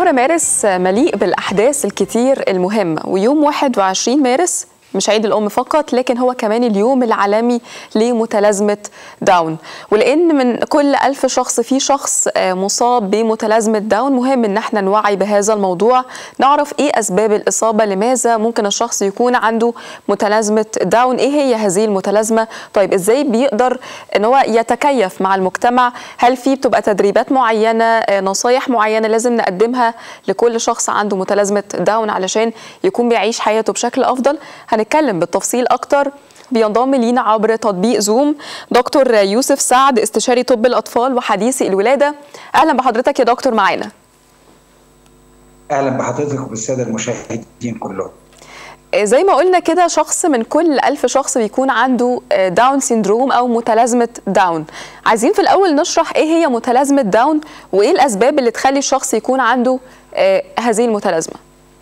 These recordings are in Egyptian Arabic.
شهر مارس مليء بالأحداث الكتير المهمة ويوم 21 مارس مش عيد الأم فقط لكن هو كمان اليوم العالمي لمتلازمة داون ولأن من كل ألف شخص في شخص مصاب بمتلازمة داون مهم إن احنا نوعي بهذا الموضوع نعرف إيه أسباب الإصابة لماذا ممكن الشخص يكون عنده متلازمة داون إيه هي هذه المتلازمة طيب إزاي بيقدر إن هو يتكيف مع المجتمع هل في بتبقى تدريبات معينة نصايح معينة لازم نقدمها لكل شخص عنده متلازمة داون علشان يكون بيعيش حياته بشكل أفضل هنتكلم بالتفصيل اكتر بينضم لينا عبر تطبيق زوم دكتور يوسف سعد استشاري طب الاطفال وحديثي الولاده اهلا بحضرتك يا دكتور معانا اهلا بحضرتك وبالساده المشاهدين كلهم زي ما قلنا كده شخص من كل ألف شخص بيكون عنده داون سيندروم أو متلازمة داون عايزين في الأول نشرح إيه هي متلازمة داون وإيه الأسباب اللي تخلي الشخص يكون عنده هذه المتلازمة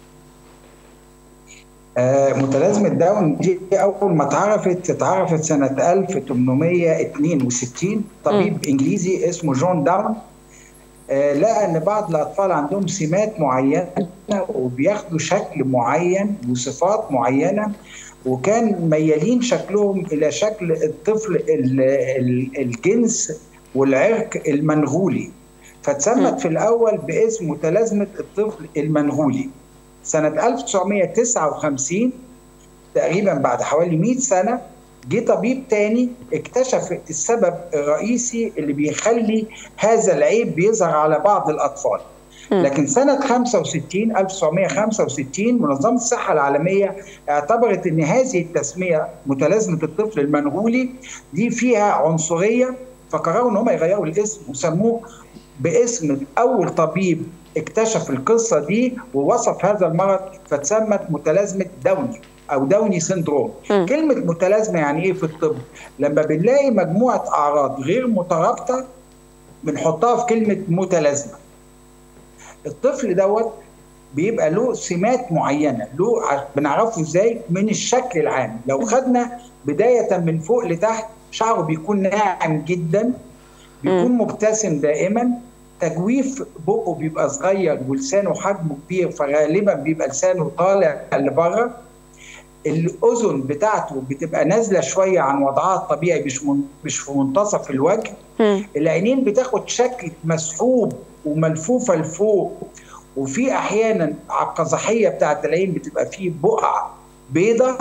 آه متلازمة داون دي أول ما اتعرفت اتعرفت سنة 1862 طبيب م. إنجليزي اسمه جون داون آه لقى إن بعض الأطفال عندهم سمات معينة وبياخدوا شكل معين وصفات معينة وكان ميالين شكلهم إلى شكل الطفل الجنس والعرق المنغولي فاتسمت في الأول باسم متلازمة الطفل المنغولي سنة 1959 تقريبا بعد حوالي 100 سنة جه طبيب تاني اكتشف السبب الرئيسي اللي بيخلي هذا العيب بيظهر على بعض الأطفال لكن سنة 65 1965 منظمة الصحة العالمية اعتبرت أن هذه التسمية متلازمة الطفل المنغولي دي فيها عنصرية فقرروا أن هم يغيروا الاسم وسموه باسم أول طبيب اكتشف القصة دي ووصف هذا المرض فتسمت متلازمة داوني أو داوني سندروم م. كلمة متلازمة يعني إيه في الطب؟ لما بنلاقي مجموعة أعراض غير مترابطة بنحطها في كلمة متلازمة الطفل دوت بيبقى له سمات معينة له بنعرفه إزاي من الشكل العام لو خدنا بداية من فوق لتحت شعره بيكون ناعم جدا بيكون م. مبتسم دائما تجويف بقه بيبقى صغير ولسانه حجمه كبير فغالبا بيبقى لسانه طالع لبره الاذن بتاعته بتبقى نازله شويه عن وضعها الطبيعي مش من مش في منتصف الوجه م. العينين بتاخد شكل مسحوب وملفوفه لفوق وفي احيانا على القزحيه بتاعت العين بتبقى فيه بقع بيضه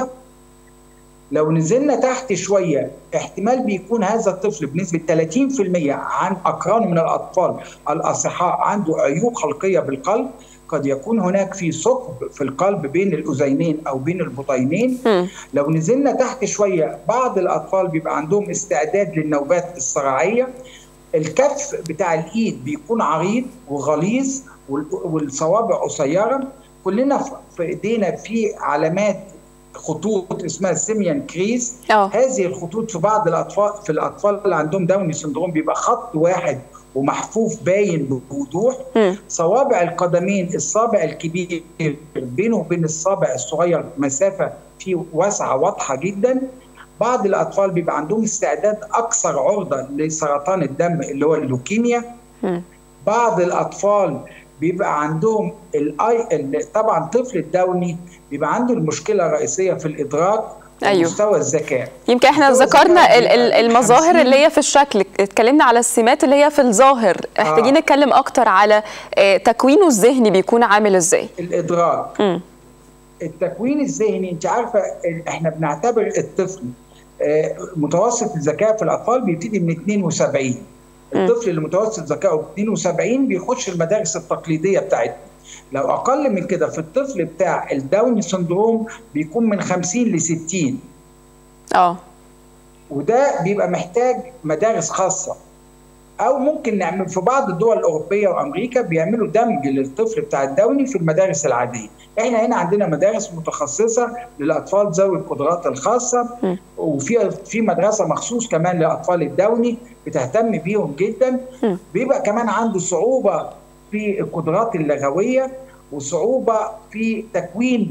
لو نزلنا تحت شوية احتمال بيكون هذا الطفل بنسبة 30% عن أقرانه من الأطفال الأصحاء عنده عيوب خلقية بالقلب قد يكون هناك في ثقب في القلب بين الأذينين أو بين البطينين م. لو نزلنا تحت شوية بعض الأطفال بيبقى عندهم استعداد للنوبات الصرعية الكف بتاع الإيد بيكون عريض وغليظ والصوابع قصيرة كلنا في إيدينا في علامات خطوط اسمها السيميان كريز أوه. هذه الخطوط في بعض الاطفال في الاطفال اللي عندهم داوني سندروم بيبقى خط واحد ومحفوف باين بوضوح م. صوابع القدمين الصابع الكبير بينه وبين الصابع الصغير مسافه في واسعه واضحه جدا بعض الاطفال بيبقى عندهم استعداد اكثر عرضه لسرطان الدم اللي هو اللوكيميا م. بعض الاطفال بيبقى عندهم الاي طبعا طفل الداوني بيبقى عنده المشكله الرئيسيه في الادراك أيوه. مستوى الذكاء يمكن احنا ذكرنا المظاهر اللي هي في الشكل اتكلمنا على السمات اللي هي في الظاهر محتاجين آه. نتكلم اكتر على تكوينه الذهني بيكون عامل ازاي الادراك م. التكوين الذهني انت عارفه احنا بنعتبر الطفل متوسط الذكاء في الاطفال بيبتدي من 72 الطفل اللي متوسط ذكائه 72 بيخش المدارس التقليديه بتاعتنا لو اقل من كده في الطفل بتاع الداوني سندروم بيكون من 50 ل 60 اه وده بيبقى محتاج مدارس خاصه او ممكن نعمل في بعض الدول الاوروبيه وامريكا بيعملوا دمج للطفل بتاع الداوني في المدارس العاديه احنا هنا عندنا مدارس متخصصه للاطفال ذوي القدرات الخاصه م. وفي في مدرسه مخصوص كمان لاطفال الداوني بتهتم بيهم جدا م. بيبقى كمان عنده صعوبه في القدرات اللغويه وصعوبه في تكوين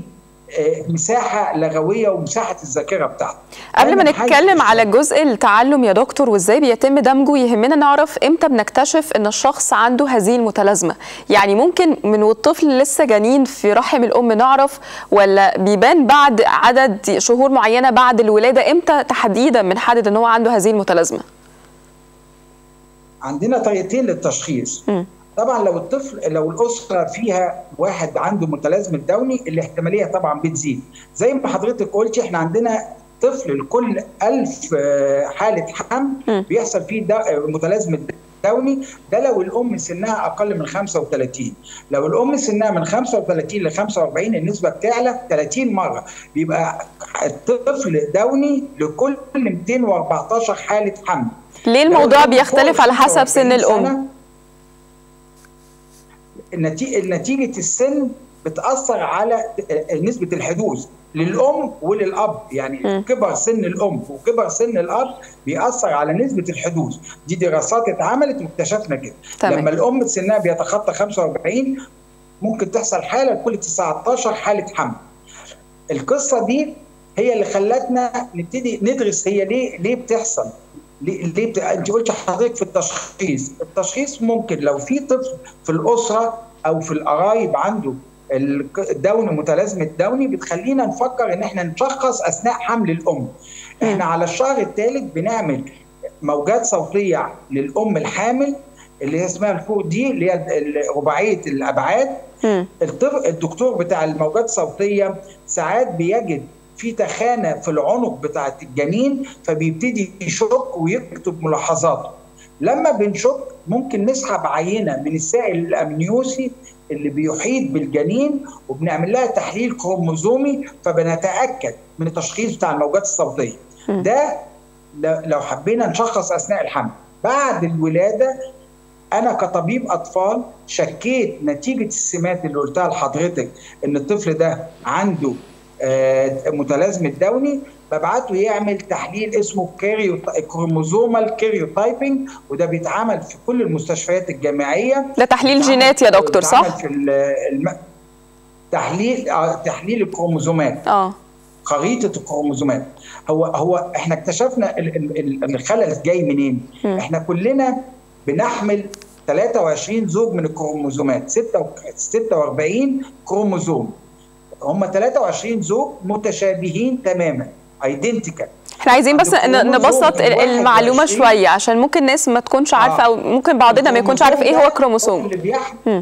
مساحه لغويه ومساحه الذاكره بتاعته قبل ما نتكلم على جزء التعلم يا دكتور وازاي بيتم دمجه يهمنا نعرف امتى بنكتشف ان الشخص عنده هذه المتلازمه يعني ممكن من والطفل لسه جنين في رحم الام نعرف ولا بيبان بعد عدد شهور معينه بعد الولاده امتى تحديدا بنحدد ان هو عنده هذه المتلازمه عندنا طريقتين للتشخيص م. طبعا لو الطفل لو الاسره فيها واحد عنده متلازمه داوني الاحتماليه طبعا بتزيد زي ما حضرتك قلتي احنا عندنا طفل لكل ألف حالة حمل بيحصل فيه متلازمة داوني ده لو الأم سنها أقل من 35 لو الأم سنها من 35 ل 45 النسبة بتعلى 30 مرة بيبقى الطفل داوني لكل 214 حالة حمل ليه الموضوع بيختلف على حسب سن الأم؟ نتيجة السن بتأثر على نسبة الحدوث للأم وللأب يعني م. كبر سن الأم وكبر سن الأب بيأثر على نسبة الحدوث دي دراسات اتعملت واكتشفنا كده تمام. لما الأم سنها بيتخطى 45 ممكن تحصل حالة لكل 19 حالة حمل القصة دي هي اللي خلتنا نبتدي ندرس هي ليه ليه بتحصل ليه, ليه بت... انت قلت حضرتك في التشخيص التشخيص ممكن لو في طفل في الاسره او في القرايب عنده الدوني متلازمه دوني بتخلينا نفكر ان احنا نشخص اثناء حمل الام احنا على الشهر الثالث بنعمل موجات صوتيه للام الحامل اللي هي اسمها الفور دي اللي هي رباعيه الابعاد الدكتور بتاع الموجات الصوتيه ساعات بيجد في تخانه في العنق بتاعه الجنين فبيبتدي يشك ويكتب ملاحظاته لما بنشك ممكن نسحب عينه من السائل الامنيوسي اللي بيحيط بالجنين وبنعمل لها تحليل كروموزومي فبنتاكد من التشخيص بتاع الموجات الصوتيه ده لو حبينا نشخص اثناء الحمل بعد الولاده انا كطبيب اطفال شكيت نتيجه السمات اللي قلتها لحضرتك ان الطفل ده عنده متلازمه داوني ببعته يعمل تحليل اسمه كاريو كروموزومال كاريوتايبنج وده بيتعمل في كل المستشفيات الجامعيه ده تحليل جينات يا دكتور صح؟ في الم... تحليل تحليل الكروموزومات اه خريطه الكروموزومات هو هو احنا اكتشفنا الخلل جاي منين؟ م. احنا كلنا بنحمل 23 زوج من الكروموزومات 46 كروموزوم هم 23 زوج متشابهين تماما ايدنتيكال احنا عايزين بس نبسط المعلومه شويه عشان ممكن الناس ما تكونش عارفه آه. او ممكن بعضنا ما يكونش عارف ايه هو كروموسوم اللي بيحمل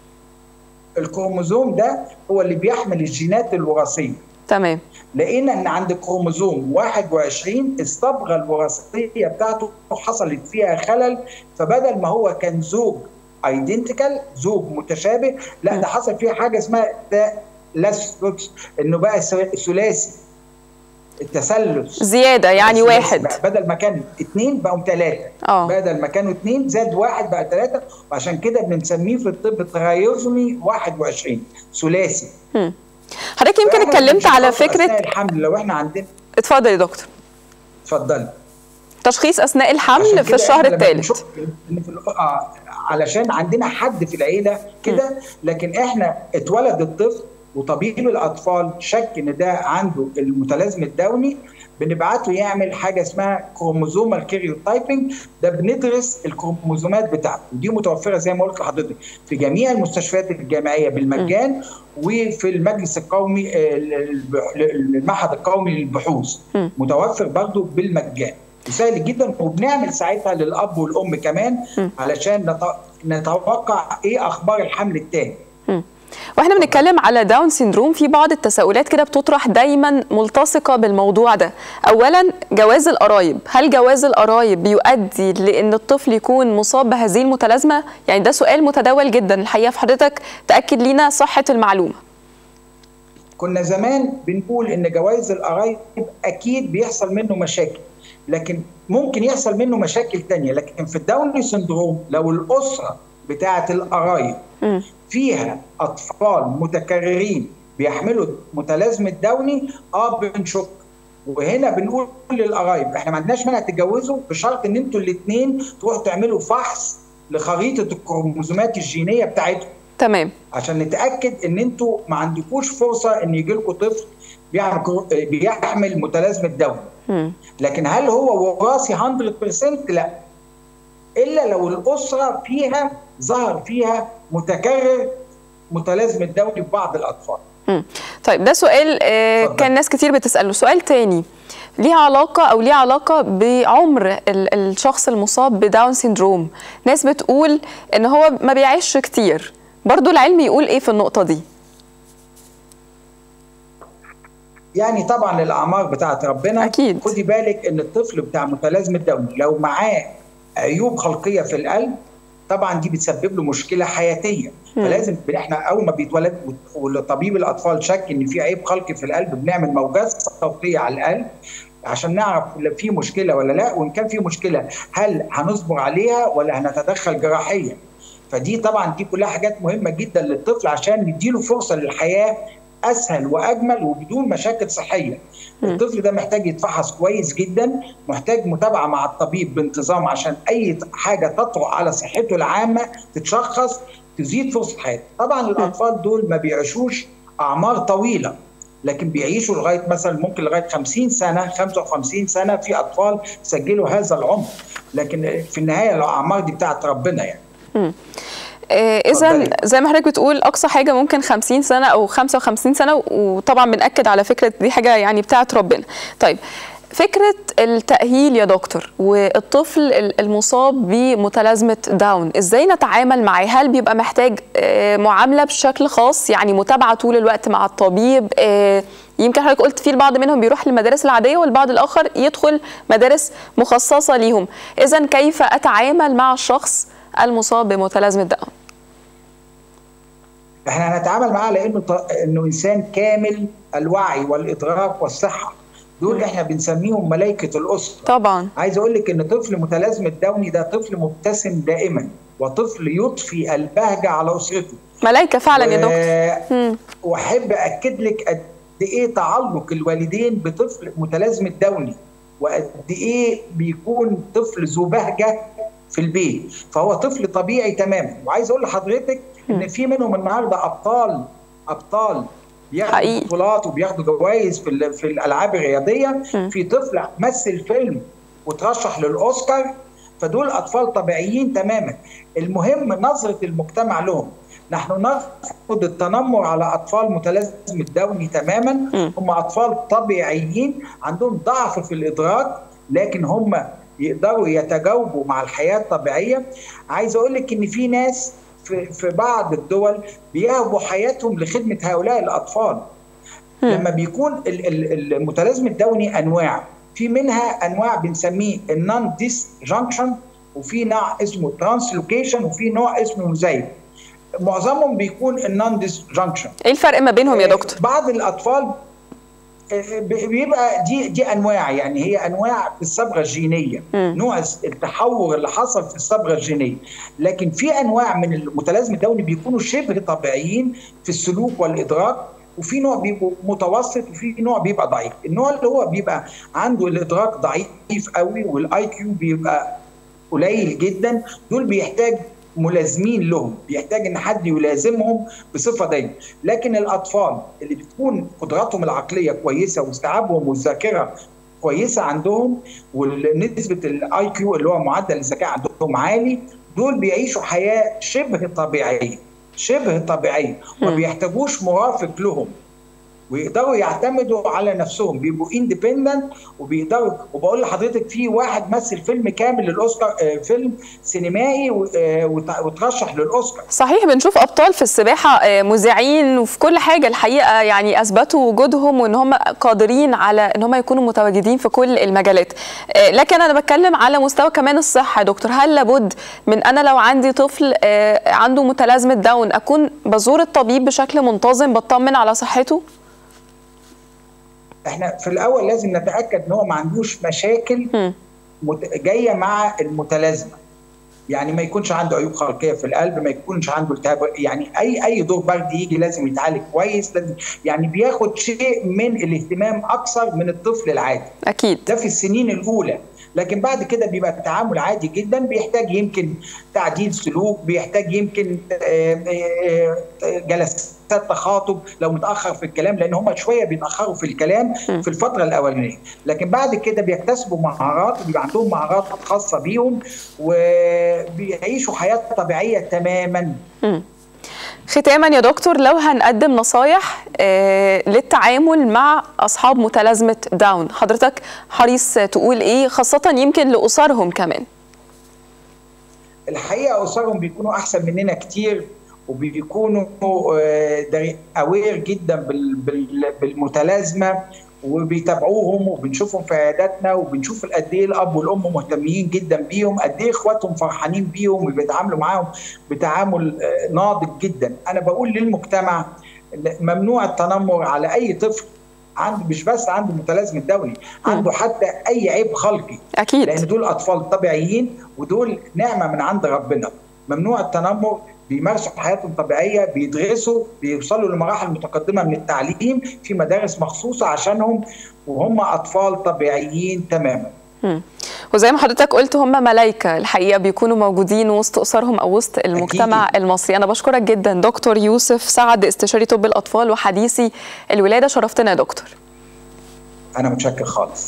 الكروموزوم ده هو اللي بيحمل الجينات الوراثيه تمام لقينا ان عند كروموزوم 21 الصبغه الوراثيه بتاعته حصلت فيها خلل فبدل ما هو كان زوج ايدنتيكال زوج متشابه لا ده حصل فيه حاجه اسمها لاسفوكس انه بقى ثلاثي التسلس زياده يعني واحد بدل ما كان اثنين بقوا ثلاثه بدل ما كانوا اثنين زاد واحد بقى ثلاثه وعشان كده بنسميه في الطب ترايزومي 21 ثلاثي حضرتك يمكن اتكلمت على فكره الحمل لو احنا عندنا اتفضل يا دكتور اتفضلي تشخيص اثناء الحمل في الشهر الثالث آه علشان عندنا حد في العيله كده لكن احنا اتولد الطفل وطبيب الاطفال شك ان ده عنده المتلازمه الدوني بنبعته يعمل حاجه اسمها كروموزومال كاريوتايبنج ده بندرس الكروموزومات بتاعته ودي متوفره زي ما قلت لحضرتك في جميع المستشفيات الجامعيه بالمجان وفي المجلس القومي المعهد القومي للبحوث متوفر برضه بالمجان سهل جدا وبنعمل ساعتها للاب والام كمان علشان نتوقع ايه اخبار الحمل الثاني واحنا بنتكلم على داون سيندروم في بعض التساؤلات كده بتطرح دايما ملتصقه بالموضوع ده اولا جواز القرايب هل جواز القرايب بيؤدي لان الطفل يكون مصاب بهذه المتلازمه يعني ده سؤال متداول جدا الحقيقه في حضرتك تاكد لينا صحه المعلومه كنا زمان بنقول ان جواز القرايب اكيد بيحصل منه مشاكل لكن ممكن يحصل منه مشاكل تانية لكن في الداوني سندروم لو الأسرة بتاعة القرايب فيها أطفال متكررين بيحملوا متلازمة داوني اه بنشك وهنا بنقول للقرايب احنا ما عندناش مانع تتجوزوا بشرط ان انتوا الاثنين تروحوا تعملوا فحص لخريطه الكروموزومات الجينيه بتاعتهم تمام عشان نتاكد ان انتوا ما عندكوش فرصه ان يجي لكم طفل بيعمل- بيحمل متلازمه دون مم. لكن هل هو وراثي 100% لا الا لو الاسره فيها ظهر فيها متكرر متلازمه دوني في بعض الاطفال مم. طيب ده سؤال آه، اتفضل. كان ناس كتير بتسأله سؤال تاني ليه علاقة أو ليه علاقة بعمر ال- الشخص المصاب بداون سيندروم ناس بتقول إن هو ما بيعيش كتير برضو العلم يقول إيه في النقطة دي يعني طبعا الاعمار بتاعت ربنا أكيد. خدي بالك ان الطفل بتاع متلازمه داون لو معاه عيوب خلقيه في القلب طبعا دي بتسبب له مشكله حياتيه فلازم احنا اول ما بيتولد والطبيب الاطفال شك ان في عيب خلقي في القلب بنعمل موجات صوتيه على القلب عشان نعرف لو في مشكله ولا لا وان كان في مشكله هل هنصبر عليها ولا هنتدخل جراحيا فدي طبعا دي كلها حاجات مهمه جدا للطفل عشان نديله فرصه للحياه اسهل واجمل وبدون مشاكل صحيه. الطفل ده محتاج يتفحص كويس جدا، محتاج متابعه مع الطبيب بانتظام عشان اي حاجه تطرق على صحته العامه تتشخص تزيد فرصه حياته. طبعا الاطفال دول ما بيعيشوش اعمار طويله لكن بيعيشوا لغايه مثلا ممكن لغايه 50 سنه 55 سنه في اطفال سجلوا هذا العمر لكن في النهايه الاعمار دي بتاعت ربنا يعني. إذا اتفضلي. زي ما حضرتك بتقول أقصى حاجة ممكن 50 سنة أو 55 سنة وطبعا بنأكد على فكرة دي حاجة يعني بتاعت ربنا طيب فكرة التأهيل يا دكتور والطفل ال- المصاب بمتلازمة داون ازاي نتعامل معاه هل بيبقى محتاج آه، معاملة بشكل خاص يعني متابعة طول الوقت مع الطبيب آه، يمكن حضرتك قلت في البعض منهم بيروح للمدارس العادية والبعض الآخر يدخل مدارس مخصصة ليهم إذا كيف أتعامل مع الشخص المصاب بمتلازمة داون احنا هنتعامل معاه لانه ط- انه انسان كامل الوعي والادراك والصحه دول احنا بنسميهم ملائكه الاسره طبعا عايز اقول لك ان طفل متلازمه داوني ده طفل مبتسم دائما وطفل يضفي البهجه على اسرته ملائكة فعلا يا دكتور و- مم. واحب اكد لك قد ايه تعلق الوالدين بطفل متلازمه داوني وقد ايه بيكون طفل ذو بهجه في البيت فهو طفل طبيعي تماما وعايز اقول لحضرتك ان في منهم النهارده ابطال ابطال بياخدوا حقيقي. بطولات وبياخدوا جوائز في ال- في الالعاب الرياضيه مم. في طفل مثل فيلم وترشح للاوسكار فدول اطفال طبيعيين تماما المهم نظره المجتمع لهم نحن نرفض التنمر على اطفال متلازمه داوني تماما مم. هم اطفال طبيعيين عندهم ضعف في الادراك لكن هم يقدروا يتجاوبوا مع الحياه الطبيعيه عايز اقول لك ان في ناس في في بعض الدول بيهبوا حياتهم لخدمه هؤلاء الاطفال لما بيكون ال- ال- المتلازمه الدوني انواع في منها انواع بنسميه النون ديس جانكشن وفي نوع اسمه ترانسلوكيشن وفي نوع اسمه مزيف معظمهم بيكون النون ديس جانكشن ايه الفرق ما بينهم يا دكتور بعض الاطفال آه، بيبقى دي دي انواع يعني هي انواع في الصبغه الجينيه مم. نوع التحور اللي حصل في الصبغه الجينيه لكن في انواع من المتلازمه الدوني بيكونوا شبه طبيعيين في السلوك والادراك وفي نوع بيبقوا متوسط وفي نوع بيبقى ضعيف النوع اللي هو بيبقى عنده الادراك ضعيف قوي والاي كيو بيبقى قليل جدا دول بيحتاج ملازمين لهم بيحتاج ان حد يلازمهم بصفه دايمه لكن الاطفال اللي بتكون قدراتهم العقليه كويسه واستيعابهم والذاكره كويسه عندهم ونسبه الاي كيو اللي هو معدل الذكاء عندهم عالي دول بيعيشوا حياه شبه طبيعيه شبه طبيعيه ما مم. بيحتاجوش مرافق لهم ويقدروا يعتمدوا على نفسهم بيبقوا اندبندنت وبيقدروا وبقول لحضرتك في واحد مثل فيلم كامل للاوسكار آه، فيلم سينمائي و- آه، وت- وترشح للاوسكار صحيح بنشوف ابطال في السباحه آه، مذيعين وفي كل حاجه الحقيقه يعني اثبتوا وجودهم وان هم قادرين على ان هم يكونوا متواجدين في كل المجالات آه، لكن انا بتكلم على مستوى كمان الصحه يا دكتور هل لابد من انا لو عندي طفل آه، عنده متلازمه داون اكون بزور الطبيب بشكل منتظم بطمن على صحته احنا في الاول لازم نتاكد ان هو ما عندوش مشاكل مم. مت- جايه مع المتلازمه يعني ما يكونش عنده عيوب خلقيه في القلب ما يكونش عنده التهاب يعني اي اي دور برد يجي لازم يتعالج كويس لازم يعني بياخد شيء من الاهتمام اكثر من الطفل العادي اكيد ده في السنين الاولى لكن بعد كده بيبقى التعامل عادي جدا بيحتاج يمكن تعديل سلوك بيحتاج يمكن جلسات تخاطب لو متاخر في الكلام لان هم شويه بيتاخروا في الكلام في الفتره الاولانيه لكن بعد كده بيكتسبوا مهارات وبيبقى عندهم مهارات خاصه بيهم وبيعيشوا حياه طبيعيه تماما ختاما يا دكتور لو هنقدم نصايح آه للتعامل مع اصحاب متلازمه داون حضرتك حريص تقول ايه خاصه يمكن لاسرهم كمان الحقيقه اسرهم بيكونوا احسن مننا كتير وبيكونوا اوير جدا بالمتلازمه وبيتابعوهم وبنشوفهم في عياداتنا وبنشوف قد ايه الاب والام مهتمين جدا بيهم قد ايه اخواتهم فرحانين بيهم وبيتعاملوا معاهم بتعامل ناضج جدا انا بقول للمجتمع ممنوع التنمر على اي طفل عنده مش بس عنده متلازمه دولي عنده حتى اي عيب خلقي اكيد لان دول اطفال طبيعيين ودول نعمه من عند ربنا ممنوع التنمر بيمارسوا حياتهم طبيعيه بيدرسوا بيوصلوا لمراحل متقدمه من التعليم في مدارس مخصوصه عشانهم وهم اطفال طبيعيين تماما مم. وزي ما حضرتك قلت هم ملايكه الحقيقه بيكونوا موجودين وسط اسرهم او وسط المجتمع أكيد. المصري انا بشكرك جدا دكتور يوسف سعد استشاري طب الاطفال وحديثي الولاده شرفتنا يا دكتور انا متشكر خالص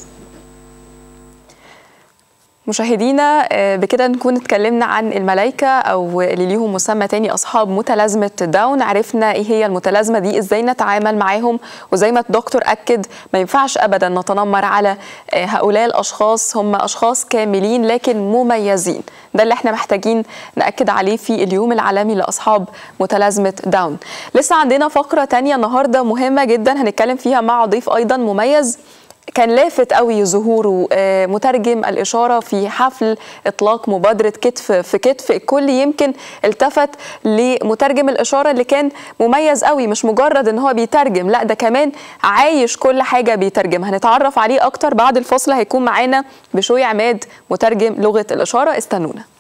مشاهدينا بكده نكون اتكلمنا عن الملايكة أو اللي ليهم مسمى تاني أصحاب متلازمة داون عرفنا إيه هي المتلازمة دي إزاي نتعامل معاهم وزي ما الدكتور أكد ما ينفعش أبدا نتنمر على هؤلاء الأشخاص هم أشخاص كاملين لكن مميزين ده اللي احنا محتاجين نأكد عليه في اليوم العالمي لأصحاب متلازمة داون لسه عندنا فقرة تانية النهاردة مهمة جدا هنتكلم فيها مع ضيف أيضا مميز كان لافت قوي ظهوره مترجم الإشارة في حفل إطلاق مبادرة كتف في كتف الكل يمكن التفت لمترجم الإشارة اللي كان مميز قوي مش مجرد إن هو بيترجم لا ده كمان عايش كل حاجة بيترجمها هنتعرف عليه أكتر بعد الفصل هيكون معانا بشوي عماد مترجم لغة الإشارة استنونا